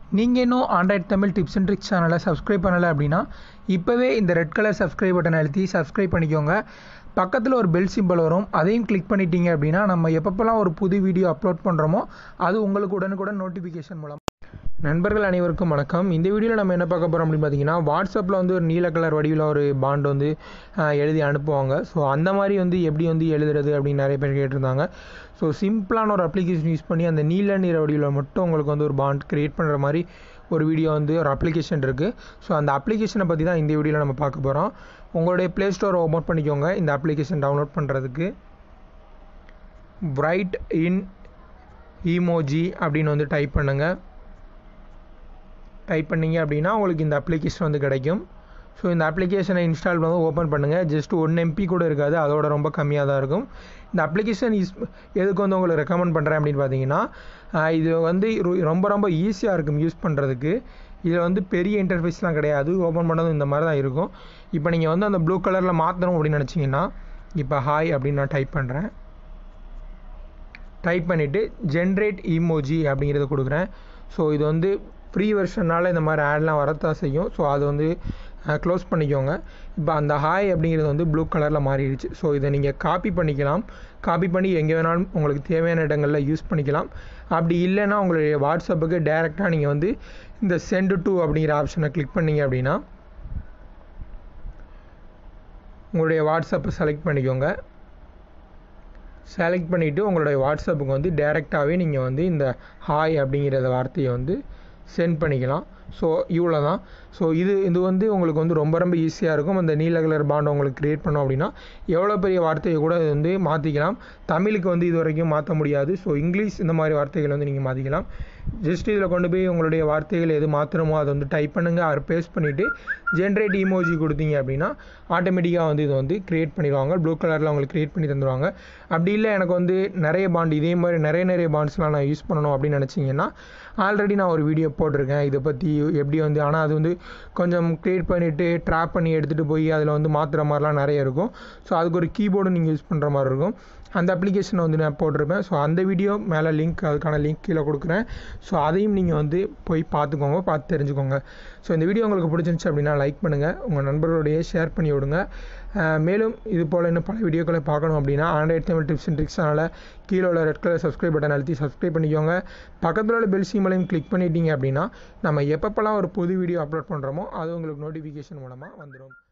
நீங்கள் இன்னும் Android Tamil tips and tricks சேனலை சப்ஸ்கிரைப் பண்ணலை அப்படின்னா இப்போவே இந்த ரெட் கலர் சப்ஸ்கிரைப் பட்டன் அழுத்தி சப்ஸ்கிரைப் பண்ணிக்கோங்க பக்கத்தில் ஒரு பெல் சிம்பிள் வரும் அதையும் கிளிக் பண்ணிட்டீங்க அப்படின்னா நம்ம எப்பப்போல்லாம் ஒரு புது வீடியோ அப்லோட் பண்ணுறோமோ அது உங்களுக்கு உடனுக்குடன் நோட்டிஃபிகேஷன் மூலம் நண்பர்கள் அனைவருக்கும் வணக்கம் இந்த வீடியோவில் நம்ம என்ன பார்க்க போகிறோம் அப்படின்னு பார்த்தீங்கன்னா வாட்ஸ்அப்பில் வந்து ஒரு நீல கலர் வடிவில் ஒரு பாண்ட் வந்து ஆஹ், எழுதி அனுப்புவாங்க ஸோ அந்த மாதிரி வந்து எப்படி வந்து எழுதுறது அப்படின்னு நிறைய பேர் கேட்டிருந்தாங்க ஸோ சிம்பிளான ஒரு அப்ளிகேஷன் யூஸ் பண்ணி அந்த நீல நிற வடிவில் மட்டும் உங்களுக்கு வந்து ஒரு பாண்ட் க்ரியேட் பண்ணுற மாதிரி ஒரு வீடியோ வந்து ஒரு அப்ளிகேஷன் இருக்குது ஸோ அந்த அப்ளிகேஷனை பற்றி தான் இந்த வீடியோவில் நம்ம பார்க்க போகிறோம் உங்களுடைய ப்ளே ஸ்டோரை ஓப்பன் பண்ணிக்கோங்க இந்த அப்ளிகேஷன் டவுன்லோட் பண்ணுறதுக்கு பிரைட் இன் ஈமோஜி அப்படின்னு வந்து டைப் பண்ணுங்கள் டைப் பண்ணீங்க அப்படின்னா உங்களுக்கு இந்த அப்ளிகேஷன் வந்து கிடைக்கும் ஸோ இந்த அப்ளிகேஷனை இன்ஸ்டால் பண்ணி ஓப்பன் பண்ணுங்கள் ஜஸ்ட் ஒன் எம்பி கூட இருக்காது அதோட ரொம்ப கம்மியாக தான் இருக்கும் இந்த அப்ளிகேஷன் யூஸ் எதுக்கு வந்து உங்களுக்கு ரெக்கமெண்ட் பண்ணுறேன் அப்படின்னு பார்த்தீங்கன்னா ஆஹ் இது வந்து ரொ- ரொம்ப ரொம்ப ஈஸியாக இருக்கும் யூஸ் பண்ணுறதுக்கு இதில் வந்து பெரிய இன்டர்ஃபேஸ்லாம் கிடையாது ஓப்பன் பண்ணதும் இந்த மாதிரி தான் இருக்கும் இப்போ நீங்கள் வந்து அந்த ப்ளூ கலரில் மாற்றணும் அப்படின்னு நினச்சிங்கன்னா இப்போ ஹாய் அப்படின்னு நான் டைப் பண்ணுறேன் டைப் பண்ணிவிட்டு ஜென்ரேட் இமோஜி அப்படிங்கிறத கொடுக்குறேன் ஸோ இது வந்து ஃப்ரீ வெர்ஷனால் இந்த மாதிரி ஆட்லாம் வரத்தான் செய்யும் ஸோ அது வந்து க்ளோஸ் பண்ணிக்கோங்க இப்போ அந்த ஹாய் அப்படிங்கிறது வந்து ப்ளூ கலரில் மாறிடுச்சு ஸோ இதை நீங்கள் காப்பி பண்ணிக்கலாம் காப்பி பண்ணி எங்கே வேணாலும் உங்களுக்கு தேவையான இடங்களில் யூஸ் பண்ணிக்கலாம் அப்படி இல்லைன்னா உங்களுடைய வாட்ஸ்அப்புக்கு டைரெக்டாக நீங்கள் வந்து இந்த சென்ட் டு அப்படிங்கிற ஆப்ஷனை கிளிக் பண்ணீங்க அப்படின்னா உங்களுடைய வாட்ஸ்அப்பை செலக்ட் பண்ணிக்கோங்க செலக்ட் பண்ணிவிட்டு உங்களுடைய வாட்ஸ்அப்புக்கு வந்து டேரெக்டாகவே நீங்கள் வந்து இந்த ஹாய் அப்படிங்கிற வார்த்தையை வந்து சென்ட் பண்ணிக்கலாம் ஸோ இவ்வளோ தான் ஸோ இது இது வந்து உங்களுக்கு வந்து ரொம்ப ரொம்ப ஈஸியாக இருக்கும் அந்த நீல கலர் பாண்ட் உங்களுக்கு க்ரியேட் பண்ணோம் அப்படின்னா எவ்வளோ பெரிய வார்த்தையை கூட இது வந்து மாற்றிக்கலாம் தமிழுக்கு வந்து இது வரைக்கும் மாற்ற முடியாது ஸோ இங்கிலீஷ் இந்த மாதிரி வார்த்தைகள் வந்து நீங்கள் மாற்றிக்கலாம் ஜஸ்ட் இதில் கொண்டு போய் உங்களுடைய வார்த்தைகள் எது மாற்றணுமோ அதை வந்து டைப் பண்ணுங்கள் அதை பேஸ்ட் பண்ணிவிட்டு ஜென்ரேட் இமோஜி கொடுத்தீங்க அப்படின்னா ஆட்டோமேட்டிக்காக வந்து இது வந்து க்ரியேட் பண்ணிடுவாங்க ப்ளூ கலரில் உங்களுக்கு க்ரியேட் பண்ணி தந்துடுவாங்க அப்படி இல்லை எனக்கு வந்து நிறைய பாண்ட் இதே மாதிரி நிறைய நிறைய பாண்ட்ஸ்லாம் நான் யூஸ் பண்ணணும் அப்படின்னு நினச்சிங்கன்னா ஆல்ரெடி நான் ஒரு வீடியோ போட்டிருக்கேன் இதை பற்றி எப்படி வந்து ஆனால் அது வந்து கொஞ்சம் க்ரியேட் பண்ணிவிட்டு ட்ராப் பண்ணி எடுத்துகிட்டு போய் அதில் வந்து மாற்றுற மாதிரிலாம் நிறைய இருக்கும் ஸோ அதுக்கு ஒரு கீபோர்டு நீங்கள் யூஸ் பண்ணுற மாதிரி இருக்கும் அந்த அப்ளிகேஷனை வந்து நான் போட்டிருப்பேன் ஸோ அந்த வீடியோ மேலே லிங்க் அதுக்கான லிங்க் கீழே கொடுக்குறேன் ஸோ அதையும் நீங்கள் வந்து போய் பார்த்துக்கோங்க பார்த்து தெரிஞ்சுக்கோங்க ஸோ இந்த வீடியோ உங்களுக்கு பிடிச்சிருந்துச்சு அப்படின்னா லைக் பண்ணுங்கள் உங்கள் நண்பர்களுடைய ஷேர் பண்ணி விடுங்க அஹ் மேலும் இது போல் இன்னும் பல வீடியோக்களை பார்க்கணும் அப்படின்னா Android Tamil tips and tricks சேனலை கீழே உள்ள ரெட் கலர் சப்ஸ்கிரைப் பட்டன் அழுத்தி சப்ஸ்கிரைப் பண்ணிக்கோங்க பக்கத்தில் உள்ள பெல் சிம்மலையும் கிளிக் பண்ணிட்டீங்க அப்படின்னா நம்ம எப்பப்போல்லாம் ஒரு புது வீடியோ அப்லோட் பண்ணுறோமோ அது உங்களுக்கு நோட்டிஃபிகேஷன் மூலமாக வந்துடும்